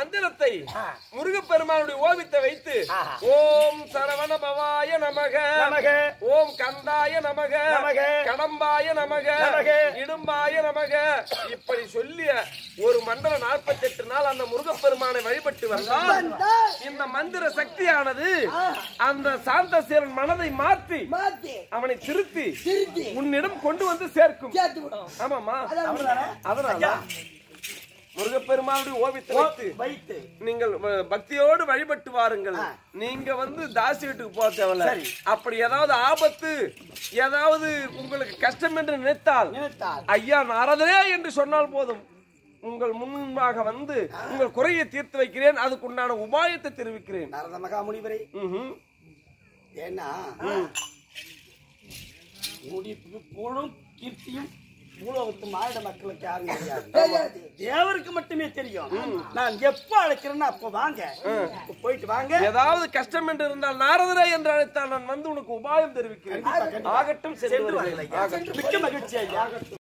மந்திரத்தை முருகப்பெருமானுடைய ஓவித்தை வைத்து ஆஹா. ஓம் சரவண பவாய நமக நமக. ஓம் கந்தாய நமக நமக. கடம்பாய நமக நமக. இடும்பாய நமக இப்படி சொல்லிய ஒரு மண்டலம் நாற்பத்தி எட்டு நாள் அந்த முருகப்பெருமானை வழிபட்டு வந்தால் இந்த மந்திர சக்தியானது அந்த சாந்தசேரன் மனதை மாற்றி மாத்தி அவனை திருத்தி திருத்தி உன்னிடம் கொண்டு வந்து சேர்க்கும் சேர்த்து விடும் ஆமாமா அதான் அதனால முருகப்பெருமானுடைய ஓவியத்தை வைத்து வைத்து நீங்கள் வ- பக்தியோடு வழிபட்டு வாருங்கள் நீங்க வந்து தாசி வீட்டுக்கு போக தேவையில்ல சரி. அப்படி ஏதாவது ஆபத்து ஏதாவது உங்களுக்கு கஷ்டம் என்று நினைத்தால் நினைத்தால் ஐயா நாரதரே என்று சொன்னால் போதும் உங்கள் முன்பாக வந்து உங்கள் குறையை தீர்த்து வைக்கிறேன் அதுக்கு உண்டான உபாயத்தை தெரிவிக்கிறேன் நாரத மகாமுனிவரே ம்ஹும். ஏன்னா முடிப்பு புகழும் கீர்த்தியும் பூலோகத்து மாநில மக்களுக்கு யாரும் தெரியாது தெரியாது. தேவருக்கு மட்டுமே தெரியும் நான் எப்ப அழைக்கிறேன்னு அப்ப வாங்க இப்ப போயிட்டு வாங்க ஏதாவது கஷ்டம் என்று இருந்தால் நாரதரே என்று அழைத்தால் நான் வந்து உனக்கு உபாயம் தெரிவிக்கிறேன் கண்டிப்பா, கண்டிப்பா. ஆகட்டும் சென்று சென்று வருகிறேன். வாருங்கள் ஐயா. மிக்க மகிழ்ச்சி ஐயா